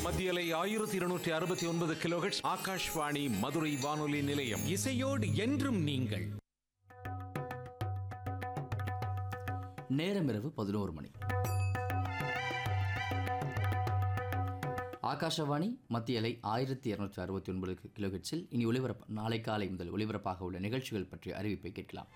மத்தியலை ஆயிரத்தி இருநூற்றி அறுபத்தி ஒன்பது கிலோஹெட்ஸ் ஆகாஷ்வாணி மதுரை வானொலி நிலையம் இசையோடு என்றும் நீங்கள் நேரம் இரவு பதினோரு மணி ஆகாஷவாணி மத்திய அலை ஆயிரத்தி இரநூற்றி அறுபத்தி ஒன்பது கிலோஹெட்ஸில் இனி ஒளிபரப்பு நாளை காலை முதல் ஒளிபரப்பாக உள்ள நிகழ்ச்சிகள் பற்றிய அறிவிப்பை கேட்கலாம்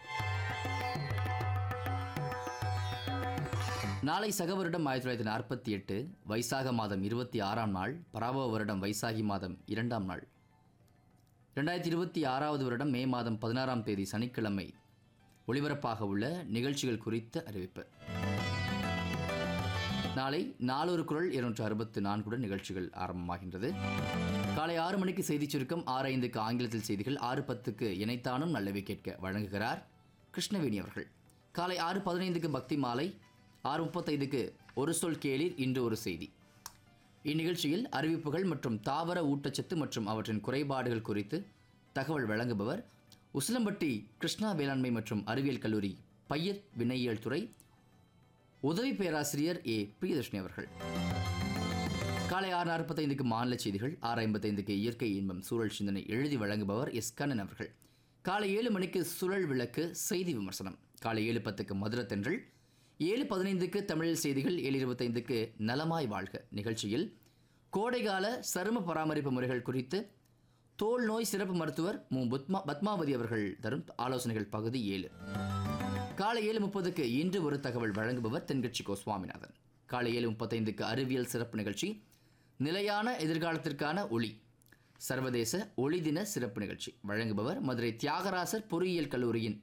நாளை சக வருடம் ஆயிரத்தி தொள்ளாயிரத்தி நாற்பத்தி எட்டு வைசாக மாதம் இருபத்தி ஆறாம் நாள் பராபவ வருடம் வைசாகி மாதம் இரண்டாம் நாள் ரெண்டாயிரத்தி இருபத்தி ஆறாவது வருடம் மே மாதம் பதினாறாம் தேதி சனிக்கிழமை ஒளிபரப்பாக உள்ள நிகழ்ச்சிகள் குறித்த அறிவிப்பு நாளை நாளொரு குரல் இருநூற்று அறுபத்து நான்குடன் நிகழ்ச்சிகள் ஆரம்பமாகின்றது காலை ஆறு மணிக்கு செய்திச் சுருக்கம் ஆறு ஐந்துக்கு ஆங்கிலத்தில் செய்திகள் ஆறு பத்துக்கு இணைத்தானும் நல்லவை கேட்க வழங்குகிறார் கிருஷ்ணவேணி அவர்கள் காலை ஆறு பதினைந்துக்கு பக்தி மாலை ஆறு முப்பத்தைந்துக்கு ஒரு சொல் கேளீர் இன்று ஒரு செய்தி இந்நிகழ்ச்சியில் அறிவிப்புகள் மற்றும் தாவர ஊட்டச்சத்து மற்றும் அவற்றின் குறைபாடுகள் குறித்து தகவல் வழங்குபவர் உசிலம்பட்டி கிருஷ்ணா வேளாண்மை மற்றும் அறிவியல் கல்லூரி பயிர் வினையியல் துறை உதவி பேராசிரியர் ஏ பிரியதர்ஷினி அவர்கள் காலை ஆறு நாற்பத்தைந்துக்கு மாநில செய்திகள் ஆறு ஐம்பத்தைந்துக்கு இயற்கை இன்பம் சூழல் சிந்தனை எழுதி வழங்குபவர் எஸ் கண்ணன் அவர்கள் காலை ஏழு மணிக்கு சுழல் விளக்கு செய்தி விமர்சனம் காலை ஏழு பத்துக்கு மதுரத்தென்றல் ஏழு பதினைந்துக்கு தமிழ் செய்திகள் ஏழு இருபத்தைந்துக்கு நலமாய் வாழ்க நிகழ்ச்சியில் கோடைகால சரும பராமரிப்பு முறைகள் குறித்து தோல் நோய் சிறப்பு மருத்துவர் மு பத்மா பத்மாவதி அவர்கள் தரும் ஆலோசனைகள் பகுதி ஏழு காலை ஏழு முப்பதுக்கு இன்று ஒரு தகவல் வழங்குபவர் தென்கட்சி கோ சுவாமிநாதன் காலை ஏழு முப்பத்தைந்துக்கு அறிவியல் சிறப்பு நிகழ்ச்சி நிலையான எதிர்காலத்திற்கான ஒளி சர்வதேச ஒளி தின சிறப்பு நிகழ்ச்சி வழங்குபவர் மதுரை தியாகராசர் பொறியியல் கல்லூரியின்